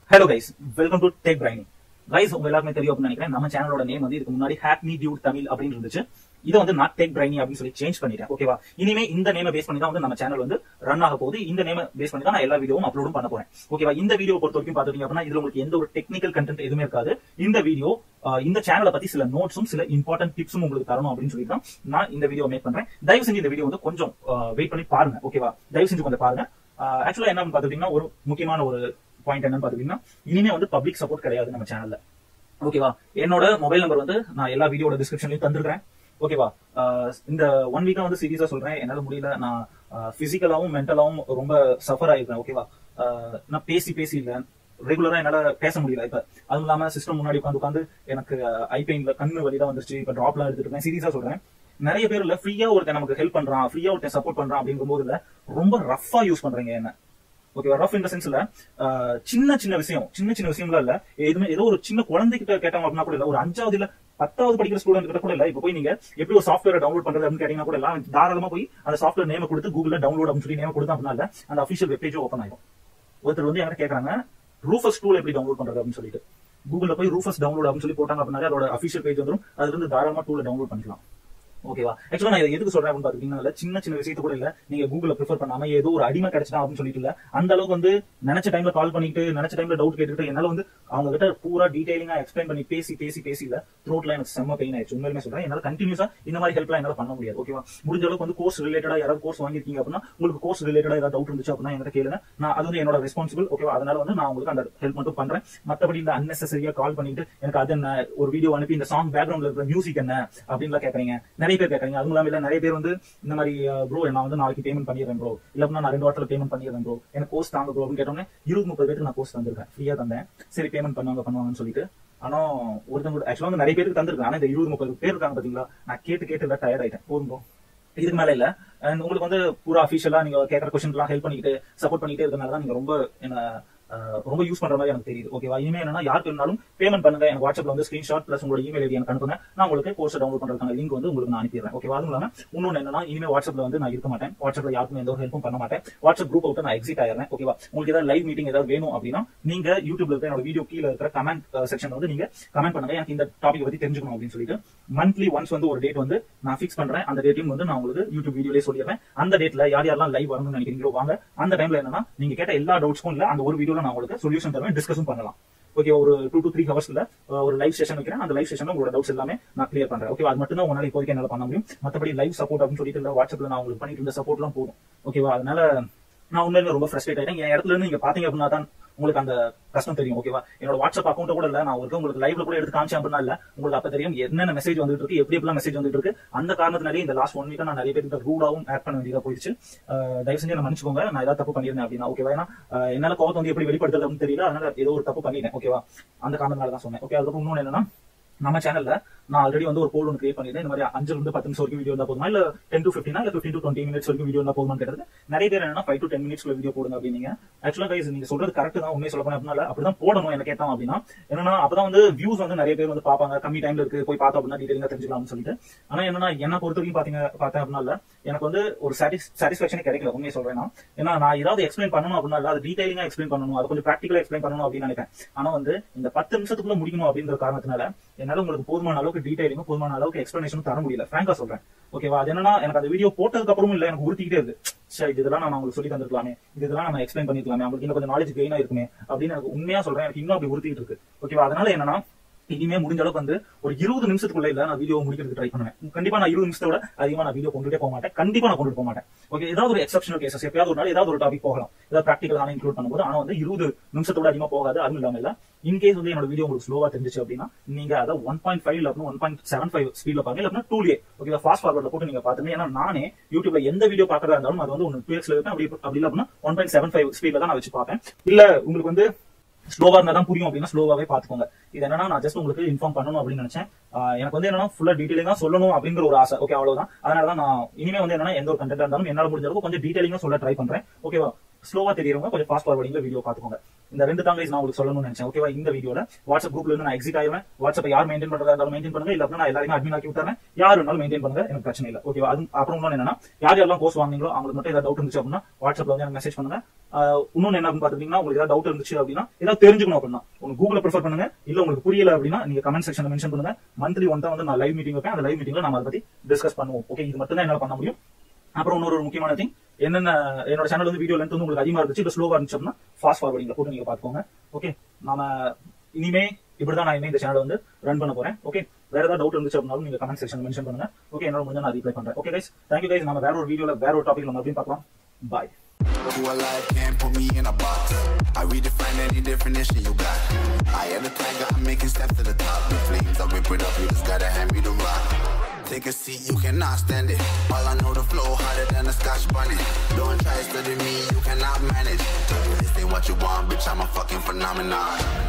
Hello guys welcome to Tech Brainy guys உங்க எல்லாருமே தெரியும் அப்படின்னு நினைக்கிறேன் நம்ம சேனலோட நேம் வந்து இதுக்கு முன்னாடி ஹேக் மீ டியூட் தமிழ் அப்படின்னு இருந்துச்சு இதை வந்து நான் டெக் பிரைனி அப்படின்னு சொல்லி சேஞ்ச் பண்ணிட்டேன் ஓகேவா இனிமே இந்த நேம பேஸ் பண்ணி தான் வந்து நம்ம சேனல் வந்து ரன் ஆக போகுது இந்த நேம பேஸ் பண்ணி தான் நான் எல்லா வீடியோவும் அப்லோடும் பண்ண போறேன் ஓகேவா இந்த வீடியோ பொறுத்த வரைக்கும் பாத்துட்டீங்க அப்படின்னா இதுல உங்களுக்கு எந்த ஒரு டெக்னிக்கல் கண்டென்ட் எதுவுமே இருக்காது இந்த வீடியோ இந்த சேனலை பத்தி சில நோட்ஸும் சில இம்பார்ட்டன்ட் டிப்ஸும் உங்களுக்கு தரணும் அப்படின்னு சொல்லி தான் நான் இந்த வீடியோ மேக் பண்றேன் தயவு செஞ்சு இந்த வீடியோ வந்து கொஞ்சம் வெயிட் பண்ணி பாருங்க ஓகேவா தயவு செஞ்சு கொஞ்சம் பாருங்க ஆக்சுவலா என்ன பாத்துட்டீங்கன்னா ஒரு முக்கியமான ஒரு பாயிண்ட் என்னன்னு பாத்துட்டீங்கன்னா இனிமே வந்து பப்ளிக் சப்போர்ட் கிடையாது நம்ம சேனல்ல ஓகேவா என்னோட மொபைல் நம்பர் வந்து நான் எல்லா வீடியோட டிஸ்கிரிப்ஷன்லயும் தந்திருக்கேன் ஓகேவா இந்த ஒன் வீக்கா வந்து சீரியஸா சொல்றேன் என்னால முடியல நான் பிசிக்கலாவும் மென்டலாவும் ரொம்ப சஃபர் ஆயிருக்கேன் ஓகேவா நான் பேசி பேசி இல்ல ரெகுலரா என்னால பேச முடியல இப்ப அதுவும் இல்லாம சிஸ்டம் முன்னாடி உட்காந்து உட்காந்து எனக்கு ஐ பெயின்ல கண்ணு வலிதான் வந்துருச்சு இப்ப டிராப்லாம் எடுத்துட்டு இருக்கேன் சீரியஸா சொல்றேன் நிறைய பேர் இல்ல ஃப்ரீயா ஒருத்தன் நமக்கு ஹெல்ப் பண்றான் ஃப்ரீயா ஒருத்தன் சப்போர்ட் பண்றான் அப்படிங்கும் போது இல்ல ரொம்ப ரஃபா யூஸ் பண்றீங்க என்ன ஓகேவா ரஃப் இந்த சென்ஸ்ல சின்ன சின்ன விஷயம் சின்ன சின்ன விஷயம்லாம் இல்ல எதுவுமே ஏதோ ஒரு சின்ன குழந்தைகிட்ட கேட்டாங்க அப்படின்னா கூட இல்ல ஒரு அஞ்சாவது இல்ல பத்தாவது படிக்கிற ஸ்டூடெண்ட் கிட்ட கூட இல்ல இப்ப போய் நீங்க எப்படி ஒரு சாஃப்ட்வேர் டவுன்லோட் பண்றது அப்படின்னு கேட்டீங்கன்னா கூட எல்லாம் தாராளமா போய் அந்த சாஃப்ட்வேர் நேம கொடுத்து கூகுள்ல டவுன்லோட் அப்படின்னு சொல்லி நேம கொடுத்தா அப்படின்னா அந்த அபிஷியல் வெப்பேஜ் ஓப்பன் ஆகும் ஒருத்தர் வந்து என்கிட்ட கேட்கறாங்க ரூஃபஸ் டூல் எப்படி டவுன்லோட் பண்றது அப்படின்னு சொல்லிட்டு கூகுள்ல போய் ரூஃபஸ் டவுன்லோட் அப்படின்னு சொல்லி போட்டாங்க அப்படின்னா அதோட அபிஷியல் பேஜ் வந்துடும் அதுல இருந்து தாராளமா டூல டவுன்லோட் பண்ணிக்கலாம் ஓகேவா ஆக்சுவலா நான் எதுக்கு சொல்றேன் அப்படின்னு பாத்தீங்கன்னா சின்ன சின்ன விஷயத்த கூட இல்ல நீங்க கூகுள்ல ப்ரிஃபர் பண்ணாம ஏதோ ஒரு அடிமை கிடைச்சா அப்படின்னு சொல்லிட்டு இல்ல அந்த அளவுக்கு வந்து நினைச்ச டைம்ல கால் பண்ணிட்டு நினைச்ச டைம்ல டவுட் கேட்டுட்டு என்னால வந்து அவங்க கிட்ட பூரா டீடைலிங்கா எக்ஸ்பிளைன் பண்ணி பேசி பேசி பேசி இல்ல த்ரோட்ல எனக்கு செம்ம பெயின் ஆயிடுச்சு உண்மையுமே சொல்றேன் என்னால கண்டினியூஸா இந்த மாதிரி ஹெல்ப்லாம் என்னால பண்ண முடியாது ஓகேவா முடிஞ்ச அளவுக்கு வந்து கோர்ஸ் ரிலேட்டடா யாராவது கோர்ஸ் வாங்கிருக்கீங்க அப்படின்னா உங்களுக்கு கோர்ஸ் ரிலேட்டடா ஏதாவது டவுட் இருந்துச்சு அப்படின்னா என்கிட்ட கேளுங்க நான் அது வந்து என்னோட ரெஸ்பான்சிபிள் ஓகேவா அதனால வந்து நான் உங்களுக்கு அந்த ஹெல்ப் மட்டும் பண்றேன் மத்தபடி இந்த அன்னெசரியா கால் பண்ணிட்டு எனக்கு அது என்ன ஒரு வீடியோ அனுப்பி இந்த சாங் பேக்ரவுண்ட்ல இருக்கிற மியூசிக் என்ன அப்படின்னு கேட்கறீங்க நிறைய பேர் கேட்கறீங்க அதுவும் இல்லாம நிறைய பேர் வந்து இந்த மாதிரி ப்ரோ நான் வந்து நாளைக்கு பேமெண்ட் பண்ணிடுறேன் ப்ரோ இல்ல நான் ரெண்டு வாரத்துல பேமெண்ட் பண்ணிடுறேன் ப்ரோ எனக்கு கோர்ஸ் தாங்க ப்ரோ அப்படின்னு கேட்டோன்னே இருபது முப்பது பேருக்கு நான் கோர்ஸ் தந்திருக்கேன் ஃப்ரீயா தந்தேன் சரி பேமெண்ட் பண்ணுவாங்க பண்ணுவாங்கன்னு சொல்லிட்டு ஆனா ஒருத்தவங்க ஆக்சுவலா வந்து நிறைய பேருக்கு தந்திருக்கேன் ஆனா இந்த இருபது முப்பது பேர் இருக்காங்க பாத்தீங்களா நான் கேட்டு கேட்டு டயர்ட் ஆயிட்டேன் போதும் ப்ரோ இதுக்கு மேல இல்ல அண்ட் உங்களுக்கு வந்து பூரா அபிஷியலா நீங்க கேட்கற கொஸ்டின் எல்லாம் ஹெல்ப் பண்ணிட்டு சப்போர்ட் பண்ணிட்டே இருக்கனால தான் நீங்க ரொம்ப என்ன ரொம்ப யூஸ் பண்ற மாதிரி எனக்கு தெரியுது ஓகேவா இனிமே என்னன்னா யாருக்கு வேணாலும் பேமெண்ட் பண்ணுங்க எனக்கு வாட்ஸ்அப்ல வந்து ஸ்கிரீன்ஷாட் பிளஸ் உங்களோட இமெயில் ஐடி எனக்கு அனுப்புங்க நான் உங்களுக்கு கோர்ஸ் டவுன்லோட் பண்றதுக்கான லிங்க் வந்து உங்களுக்கு நான் அனுப்பிடுறேன் ஓகேவா அதுவும் இல்லாம இன்னொன்னு என்னன்னா இனிமே வாட்ஸ்அப்ல வந்து நான் இருக்க மாட்டேன் வாட்ஸ்அப்ல யாருக்கும் எந்த ஒரு ஹெல்ப்பும் பண்ண மாட்டேன் வாட்ஸ்அப் குரூப் விட்டு நான் எக்ஸிட் ஆயிடுறேன் ஓகேவா உங்களுக்கு ஏதாவது லைவ் மீட்டிங் ஏதாவது வேணும் அப்படின்னா நீங்க யூடியூப்ல இருக்கிற என்னோட வீடியோ கீழே இருக்கிற கமெண்ட் செக்ஷன் வந்து நீங்க கமெண்ட் பண்ணுங்க எனக்கு இந்த டாபிக் பத்தி தெரிஞ்சுக்கணும் அப்படின்னு சொல்லிட்டு மந்த்லி ஒன்ஸ் வந்து ஒரு டேட் வந்து நான் ஃபிக்ஸ் பண்றேன் அந்த டேட்டையும் வந்து நான் உங்களுக்கு யூடியூப் வீடியோலே சொல்லிடுறேன் அந்த டேட்ல யார் யாரெல்லாம் லைவ் வரணும்னு நினைக்கிறீங்களோ வாங்க அந்த டைம்ல என்னன்னா நீங்க கேட்ட எல்லா டவுட்ஸ்க்கும் இல்ல அந்த ஒரு வீடியோல நான் உங்களுக்கு சொல்யூஷன் தருவேன் டிஸ்கஸும் பண்ணலாம் ஓகே ஒரு டூ டு த்ரீ ஹவர்ஸ்ல ஒரு லைவ் செஷன் வைக்கிறேன் அந்த லைவ் செஷன்ல உங்களோட டவுட்ஸ் எல்லாமே நான் கிளியர் பண்றேன் ஓகே அது மட்டும் தான் உங்களால இப்போதைக்கு என்னால பண்ண முடியும் மத்தபடி லைவ் சப்போர்ட் அப்படின்னு சொல்லிட்டு வாட்ஸ்அப்ல நான் உங்களுக்கு பண்ணிட்டு இருந்த சப்போர்ட் எல்லாம் போதும் ஓகேவா அதனால நான் உண்மையில ரொம்ப ஃப்ரஸ்ட்ரேட் ஆயிட்டேன் என் இடத்துல இருந்து நீங்க பாத்தீங்க அப்படின்னா தான் உங்களுக்கு அந்த கஷ்டம் தெரியும் ஓகேவா என்னோட வாட்ஸ்அப் அக்கௌண்ட் கூட இல்ல நான் ஒரு உங்களுக்கு லைவ்ல கூட எடுத்து காமிச்சேன் அப்படின்னா இல்ல உங்களுக்கு அப்ப தெரியும் என்னென்ன மெசேஜ் வந்துட்டு இருக்கு எப்படி எப்படிலாம் மெசேஜ் வந்துட்டு இருக்கு அந்த காரணத்தினாலே இந்த லாஸ்ட் ஒன் வீக்கா நான் நிறைய பேர் ரூடாவும் ஆட் பண்ண வேண்டியதா போயிடுச்சு தயவு செஞ்சு என்ன மன்னிச்சுக்கோங்க நான் ஏதாவது தப்பு பண்ணிருந்தேன் அப்படின்னா ஓகேவா ஏன்னா என்னால கோவத்தை வந்து எப்படி வெளிப்படுத்துறது அப்படின்னு தெரியல அதனால ஏதோ ஒரு தப்பு பண்ணிட்டேன் ஓகேவா அந்த காரணத்தினால தான் சொன்னேன் ஓகே அதுக்கப்புறம் இன்னொன்னு என்னன்னா நம்ம சேனல்ல நான் ஆல்ரெடி வந்து ஒரு போல் ஒன்று கிரியேட் பண்ணிருந்தேன் இந்த மாதிரி அஞ்சு இருந்து பத்து நிமிஷம் வரைக்கும் வீடியோ இருந்தா போதுமா இல்ல டென் டு ஃபிஃப்டினா இல்ல ஃபிஃப்டின் டு டுவெண்ட்டி மினிட்ஸ் வரைக்கும் வீடியோ இருந்தா போதுமான்னு கேட்டது நிறைய பேர் என்ன ஃபைவ் டு டென் மினிட்ஸ்ல வீடியோ போடுங்க அப்படின்னீங்க ஆக்சுவலா கைஸ் நீங்க சொல்றது கரெக்ட் தான் உண்மையை சொல்ல போனா அப்படின்னா அப்படிதான் போடணும் என்ன கேட்டோம் அப்படின்னா என்னன்னா அப்பதான் வந்து வியூஸ் வந்து நிறைய பேர் வந்து பாப்பாங்க கம்மி டைம்ல இருக்கு போய் பார்த்தோம் அப்படின்னா டீடைலிங்கா தெரிஞ்சுக்கலாம்னு சொல்லிட்டு ஆனா என்னன்னா என்ன பொறுத்த வரைக்கும் பாத்தீங்க பார்த்தேன் அப்படின்னா எனக்கு வந்து ஒரு சாட்டிஸ்பாக்சனே கிடைக்கல உண்மையை சொல்றேன் ஏன்னா நான் ஏதாவது எக்ஸ்பிளைன் பண்ணணும் அப்படின்னா அது டீடைலிங்கா எக்ஸ்பிளைன் பண்ணணும் அது கொஞ்சம் ப்ராக்டிகலா எக்ஸ்பிளைன் பண்ணணும் அப்படின்னு நினைப்பேன் ஆனா வந்து இந்த பத்து நிமிஷத்துக்குள்ள முடிக்கணும் அப்படின்ற காரணத்தினால என்னால உங்களுக்கு போதுமான அளவுக்கு டீடைலிங்கும் போதுமான அளவுக்கு எக்ஸ்பிளனேஷனும் தர முடியல ஃப்ராங்கா சொல்றேன் ஓகேவா அது என்னன்னா எனக்கு அந்த வீடியோ போட்டதுக்கு அப்புறமும் இல்ல எனக்கு உறுத்திக்கிட்டே இருக்கு சரி இதெல்லாம் நான் உங்களுக்கு சொல்லி தந்திருக்கலாமே இதெல்லாம் நம்ம எக்ஸ்பிளைன் பண்ணிருக்கலாமே அவங்களுக்கு இன்னும் கொஞ்சம் நாலேஜ் கெயின் ஆயிருக்குமே அப்படின்னு எனக்கு உண்மையா சொல்றேன் எனக்கு இன்னும் அப்படி உறுத்திட்டு இருக்கு ஓகேவா அதனால என்னன்னா இனிமே முடிஞ்ச அளவுக்கு வந்து ஒரு இருபது நிமிஷத்துக்குள்ள இல்ல நான் வீடியோ முடிக்கிறதுக்கு ட்ரை பண்ணுவேன் கண்டிப்பா நான் இருபது நிமிஷத்தோட அதிகமா நான் வீடியோ கொண்டுட்டே போக மாட்டேன் கண்டிப்பா நான் கொண்டு போக மாட்டேன் ஓகே ஏதாவது ஒரு எக்ஸப்ஷனல் கேசஸ் எப்பயாவது ஒரு நாள் ஏதாவது ஒரு டாபிக் போகலாம் ஏதாவது ப்ராக்டிகல் ஆனா இன்க்ளூட் பண்ணும்போது ஆனா வந்து இருபது நிமிஷத்தோட அதிகமா போகாது அதுவும் இல்லாம இல்ல இன்கேஸ் வந்து என்னோட வீடியோ உங்களுக்கு ஸ்லோவா தெரிஞ்சிச்சு அப்படின்னா நீங்க அதை ஒன் பாயிண்ட் ஃபைவ் இல்ல ஒன் பாயிண்ட் செவன் ஃபைவ் ஸ்பீட்ல பாருங்க இல்ல டூலே ஓகே ஃபாஸ்ட் ஃபார்வர்ட்ல போட்டு நீங்க பாத்துங்க ஏன்னா நானே யூடியூப்ல எந்த வீடியோ பாக்குறதா இருந்தாலும் அது வந்து ஒன்னு டூ எக்ஸ்ல இருக்கும் அப்படி அப்படி இல்ல அப்படின்னா ஒன் பாயிண்ட் செவன் ஃபைவ் ஸ்பீட்ல தான் நான் வச்சு பார்ப்பேன் இல்ல உங்களுக்கு வந்து ஸ்லோவா இருந்தா தான் புரியும் அப்படின்னா ஸ்லோவாவே பாத்துக்கோங்க இது என்னன்னா நான் ஜஸ்ட் உங்களுக்கு இன்ஃபார்ம் பண்ணணும் அப்படின்னு நினைச்சேன் எனக்கு வந்து என்னன்னா ஃபுல்லா டீடைலிங்கா சொல்லணும் அப்படிங்கிற ஒரு ஆசை ஓகே அவ்வளவுதான் அதனால தான் நான் இனிமே வந்து என்னன்னா எந்த ஒரு கண்டென்ட் இருந்தாலும் என்னால முடிஞ்ச அளவுக்கு கொஞ்சம் டீடைலிங்கா சொல்ல ட்ரை பண்றேன் ஓகேவா ஸ்லோவா தெரியறவங்க கொஞ்சம் ஃபாஸ்ட் ஃபார்வர்டிங்ல வீடியோ பாத்துக்கோங்க இந்த ரெண்டு தான் guys நான் உங்களுக்கு சொல்லணும்னு நினைச்சேன் ஓகேவா இந்த வீடியோல வாட்ஸ்அப் குரூப்ல இருந்து நான் எக்ஸிட் ஆயிருவேன் வாட்ஸ்அப் யார் மெயின்டைன் பண்றதா இருந்தாலும் மெயின்டைன் பண்ணுங்க இல்ல அப்படின்னா நான் எல்லாருமே அட்மின் ஆக்கி விட்டுறேன் யார் வேணாலும் மெயின்டைன் பண்ணுங்க எனக்கு பிரச்சனை இல்ல ஓகேவா அது அப்புறம் இன்னொன்னு என்னன்னா யார் யாரெல்லாம் கோர்ஸ் வாங்குனீங்களோ அவங்களுக்கு மட்டும் ஏதாவது டவுட் இருந்துச்சு அப்படின்னா வாட்ஸ்அப்ல வந்து எனக்கு மெசேஜ் பண்ணுங்க ஆஹ் இன்னொன்னு என்ன அப்படின்னு பாத்துட்டீங்கன்னா உங்களுக்கு ஏதாவது டவுட் இருந்துச்சு அப்படின்னா ஏதாவது தெரிஞ்சுக்கணும் அப்படின்னா உங்களுக்கு கூகுள் ப்ரிஃபர் பண்ணுங்க இல்ல உங்களுக்கு புரியல அப்படின்னா நீங்க கமெண்ட் செக்ஷன்ல மென்ஷன் பண்ணுங்க மந்த்லி ஒன் தான் வந்து நான் லைவ் மீட்டிங் வைப்பேன் அந்த லைவ் மீட்டிங்ல நம்ம அதை பத்தி டிஸ்கஸ் பண்ணுவோம் ஓகே இது மட்டும் தான் என்னால பண்ண முடியும் அப்புறம் இன்னொரு ஒரு முக்கியமான திங் என்னென்ன என்னோட சேனல் வந்து வீடியோ லென்த் வந்து உங்களுக்கு அதிகமா இருந்துச்சு இல்ல ஸ்லோவா இருந்துச்சு அப்படின்னா ஃபாஸ்ட் ஃபார்வர்டிங்ல போட்டு நீங்க பாத்துக்கோங்க ஓகே நாம இனிமே இப்படிதான் நான் இனிமே இந்த சேனல் வந்து ரன் பண்ண போறேன் ஓகே வேற ஏதாவது டவுட் இருந்துச்சு அப்படின்னாலும் நீங்க கமெண்ட் செக்ஷன் மென்ஷன் பண்ணுங்க ஓகே என்னோட முடிஞ்சா நான் ரிப்ளை பண்றேன் ஓகே கைஸ் தேங்க்யூ கைஸ் நம்ம வேற ஒரு வீடியோல வேற ஒரு டாபிக்ல மறுபடியும் பார்க்கலாம் பாய் Who alive can't put me in a box. I redefine any definition you got. I am the tiger, I'm making steps to the top. The flames, I whip it up, you just gotta hand me the rock. Take a seat, you cannot stand it. All I know, the flow harder than a scotch bonnet. Don't try to study me, you cannot manage. This ain't what you want, bitch, I'm a fucking phenomenon.